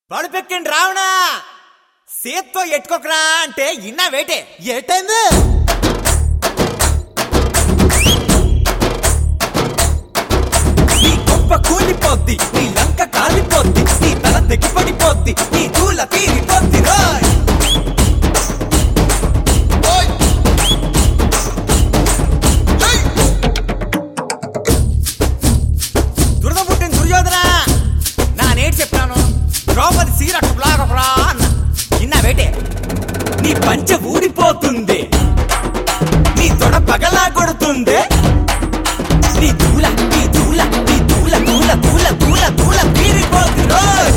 పడుపెక్కిండి రావణా సేత్తో ఎట్టుకోకరా అంటే ఇన్నా వేటే ఏటైంది నీ గొప్ప కూలిపోద్ది నీ లంక కాలిపోద్ది నీ తల తెగిపడిపోద్ది నీ దూల తీరిపోద్ది రాయ్ దురద పుట్టిన దుర్యోధన నా నేటి చెప్పాను ద్రౌపది సీరట్టు బ్లాగపురా అన్న ఇన్నా వేటే నీ పంచ ఊడిపోతుంది నీ తొడ పగలా కొడుతుంది నీ దూల నీ దూల నీ దూల దూల దూల దూల దూల తీరిపోతుంది రోయ్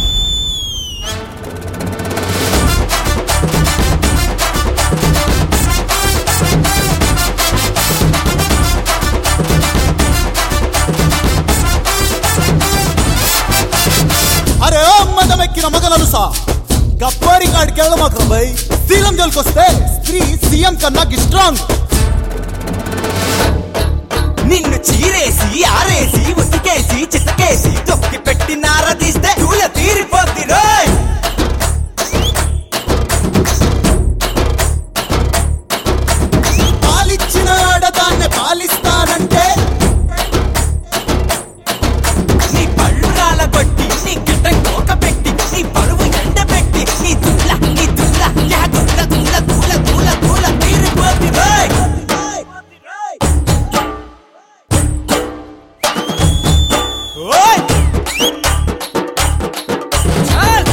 అరే మదమెక్కిన మగనలుసా గప్పారి కాడికి వెళ్ళమాక బై శీలం జోలికొస్తే స్త్రీ సీఎం కన్నా స్ట్రాంగ్ నిన్ను చీరేసి ఆరేసి ఉతికేసి చితకేసి తొక్కి పెట్టి నారదీస్తే దూల తీరిపోద్ది రోయ్ పాలిచ్చిన ఆడదాన్ని పాలిస్తానంటే నీ పళ్ళు రాలగొట్టి నీ గిడ్డ కోక పెట్టి నీ పరువు ఎండ పెట్టి నీ దూల నీ దూల యా దూల దూల దూల దూల దూల తీరిపోద్ది రోయ్ ఓయ్ చల్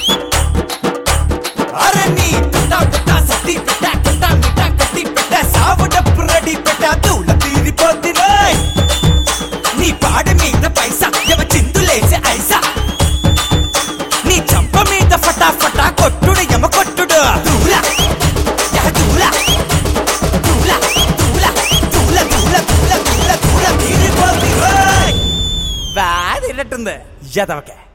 అరే నీ పుట్ట పుట్ట సత్తి పెట్ట పుట్ట మిట్ట కత్తి పెట్ట సావు డప్పు రెడీ పెట్ట దూల తీరిపోద్ది రోయ్ నీ పాడ మీద పైసా ఎవ చిందులేసే ఐసా నీ చంప మీద ఫటాఫటా కొట్టుడు ఎమ కొట్టుడు దూల యా దూల దూల దూల దూల దూల దూల దూల దూల తీరిపోద్ది రోయ్ బాగా తిన్నట్టుంది ఎదవకే